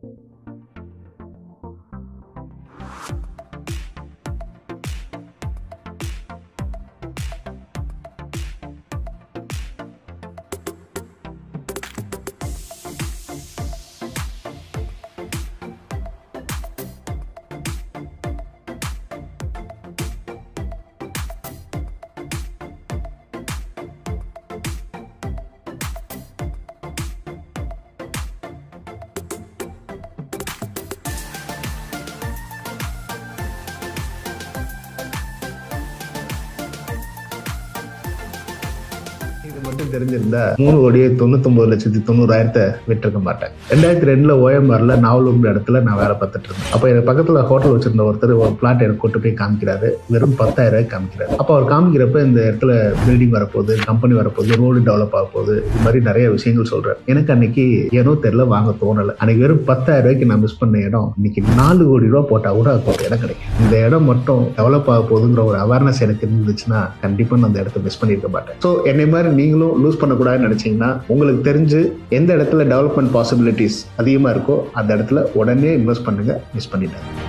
இது மட்டும் தெரிஞ்சிருந்தா மூணு கோடியே தொண்ணூத்தொன்பது லட்சத்தி தொண்ணூறாயிரத்தை விட்டிருக்க மாட்டேன் ரெண்டாயிரத்தி ரெண்டுல ஓஎம்ஆர்ல நாவலூர் இடத்துல நான் வேலை பார்த்துட்டு இருந்தேன் அப்ப எனக்கு பக்கத்துல ஹோட்டல் வச்சிருந்த ஒருத்தர் ஒரு பிளாட் எனக்கு கூட்டு போய் காமிக்கிறாரு வெறும் பத்தாயிரம் ரூபாய் காமிக்கிறாரு அப்ப அவர் காமிக்கிறப்ப இந்த இடத்துல பில்டிங் வரப்போகுது கம்பெனி வரப்போகுது ரோடு டெவலப் ஆக போகுது இது மாதிரி நிறைய விஷயங்கள் சொல்றாரு எனக்கு அன்னைக்கு ஏனோ தெரியல வாங்க தோணல அன்னைக்கு வெறும் பத்தாயிரம் ரூபாய்க்கு நான் மிஸ் பண்ண இடம் இன்னைக்கு நாலு கோடி ரூபாய் போட்டா கூட அதுக்கு ஒரு இடம் கிடைக்கும் இந்த இடம் மட்டும் டெவலப் ஆக போகுதுங்கிற ஒரு அவேர்னஸ் எனக்கு இருந்துச்சுன்னா கண்டிப்பா நான் அந்த இடத்த மிஸ் பண்ணியிருக்க மாட்டேன் ஸோ என்னை மாதிரி நீங்களும் லூஸ் பண்ணக்கூடாதுன்னு நினைச்சீங்கன்னா உங்களுக்கு தெரிஞ்சு எந்த இடத்துல டெவலப்மெண்ட் பாசிபிலிட்டிஸ் அதிகமா இருக்கோ அந்த இடத்துல உடனே இன்வெஸ்ட் பண்ணுங்க மிஸ் பண்ணிட்டாங்க